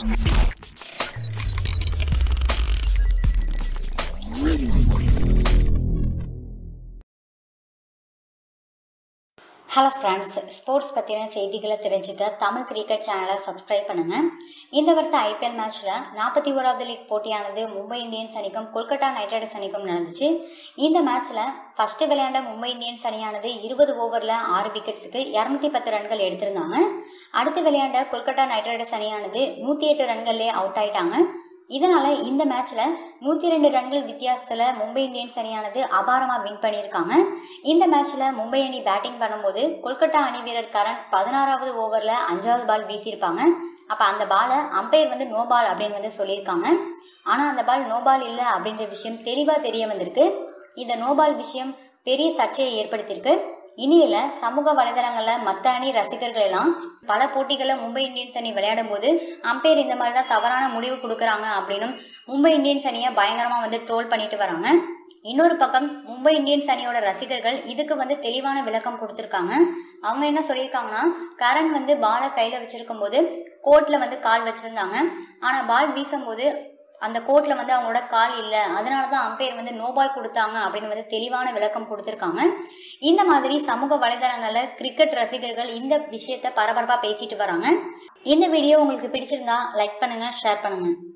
hello friends sports பற்றின செய்திகளை தெரிஞ்சுக்க தமிழ் கிரிக்கெட் சேனலை சப்ஸ்கிரைப் பண்ணுங்க இந்த வருஷம் ஐபிஎல் மேட்ச்சில் நாற்பத்தி ஓராவது லீக் போட்டியானது மும்பை இந்தியன்ஸ் அணிக்கும் கொல்கத்தா நைட் ரைடர்ஸ் அணிக்கும் நடந்துச்சு இந்த மேட்ச்சில் ஃபர்ஸ்ட் விளையாண்ட மும்பை இந்தியன்ஸ் அணியானது இருபது ஓவரில் ஆறு விக்கெட்ஸுக்கு இரநூத்தி பத்து ரன்கள் எடுத்திருந்தாங்க அடுத்து விளையாண்ட கொல்கத்தா நைட் ரைடர்ஸ் அணியானது நூற்றி எட்டு ரன்கள்லேயே அவுட் ஆயிட்டாங்க இதனால இந்த மேட்ச்ல நூத்தி ரெண்டு ரன்கள் வித்தியாசத்துல மும்பை இந்தியன்ஸ் அணியானது அபாரமா வின் பண்ணியிருக்காங்க இந்த மேட்ச்ல மும்பை அணி பேட்டிங் பண்ணும்போது கொல்கத்தா அணி வீரர் கரண் பதினாறாவது ஓவர்ல அஞ்சாவது பால் வீசியிருப்பாங்க அப்ப அந்த பாலை அம்பையர் வந்து நோ பால் அப்படின்னு வந்து சொல்லியிருக்காங்க ஆனா அந்த பால் நோ பால் இல்லை அப்படின்ற விஷயம் தெளிவா தெரிய வந்திருக்கு இந்த நோ பால் விஷயம் பெரிய சர்ச்சையை ஏற்படுத்தியிருக்கு இனியில சமூக வலைதளங்கள்ல மத்த அணி ரசிகர்கள் எல்லாம் பல போட்டிகளை மும்பை இந்தியன்ஸ் அணி விளையாடும் போது அம்பையர் இந்த மாதிரி தான் தவறான முடிவு கொடுக்குறாங்க அப்படின்னும் மும்பை இந்தியன்ஸ் அணியை பயங்கரமா வந்து ட்ரோல் பண்ணிட்டு வராங்க இன்னொரு பக்கம் மும்பை இந்தியன்ஸ் அணியோட ரசிகர்கள் இதுக்கு வந்து தெளிவான விளக்கம் கொடுத்துருக்காங்க அவங்க என்ன சொல்லியிருக்காங்கன்னா கரண் வந்து பாலை கையில வச்சிருக்கும் போது கோர்ட்ல வந்து கால் வச்சிருந்தாங்க ஆனா பால் வீசும்போது அந்த கோர்ட்ல வந்து அவங்களோட கால் இல்லை அதனால தான் அம்பையர் வந்து நோ பால் கொடுத்தாங்க அப்படின்னு வந்து தெளிவான விளக்கம் கொடுத்துருக்காங்க இந்த மாதிரி சமூக வலைதளங்கள்ல கிரிக்கெட் ரசிகர்கள் இந்த விஷயத்த பரபரப்பா பேசிட்டு வராங்க இந்த வீடியோ உங்களுக்கு பிடிச்சிருந்தா லைக் பண்ணுங்க ஷேர் பண்ணுங்க